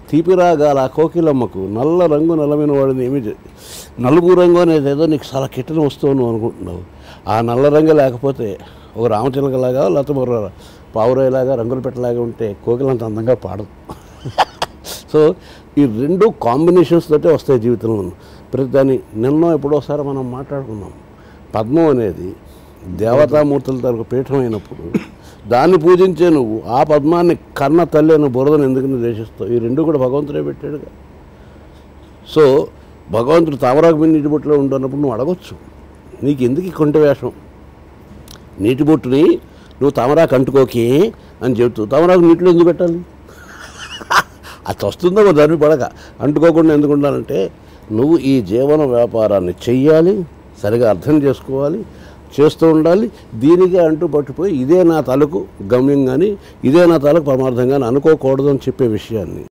తీపిరాగాల ఆ కోకిలమ్మకు నల్ల రంగు నల్లమైన వాడిని ఏమి చే- నలుగు రంగు అనేది ఏదో నీకు చాలా కిట్టని వస్తువు నువ్వు అనుకుంటున్నావు ఆ నల్ల రంగు లేకపోతే ఒక రామచిలకలాగా లేకపోతే మరో పావురాయిలాగా రంగులు పెట్టలాగా ఉంటే కోకిలంత అందంగా పాడదు సో ఈ రెండు కాంబినేషన్స్ తోటే వస్తాయి జీవితంలో ప్రతి దాన్ని నిన్న ఎప్పుడోసారి మనం మాట్లాడుకున్నాం పద్మం అనేది దేవతామూర్తుల తరకు పీఠం అయినప్పుడు దాన్ని పూజించే నువ్వు ఆ పద్మాన్ని కన్న తల్లి అని బురదను ఎందుకు నిర్దేశిస్తావు ఈ రెండు కూడా భగవంతుడే పెట్టాడుగా సో భగవంతుడు తామరాకు మీద నీటి బొట్టులో ఉంటున్నప్పుడు నువ్వు అడగొచ్చు నీకు ఎందుకు ఈ కొంట వేషం నీటి బొట్టుని నువ్వు తామరాకు అంటుకోకి అని చెబుతూ తామరాకు నీటిలో ఎందుకు పెట్టాలి అది వస్తుందో మరి దాన్ని పడక అంటుకోకుండా ఎందుకు ఉండాలంటే నువ్వు ఈ జీవన వ్యాపారాన్ని చెయ్యాలి సరిగా అర్థం చేసుకోవాలి చేస్తూ ఉండాలి దీనికే అంటూ పట్టుపోయి ఇదే నా తలకు గమ్యం కానీ ఇదే నా తలకు పరమార్థం కానీ అనుకోకూడదు అని చెప్పే విషయాన్ని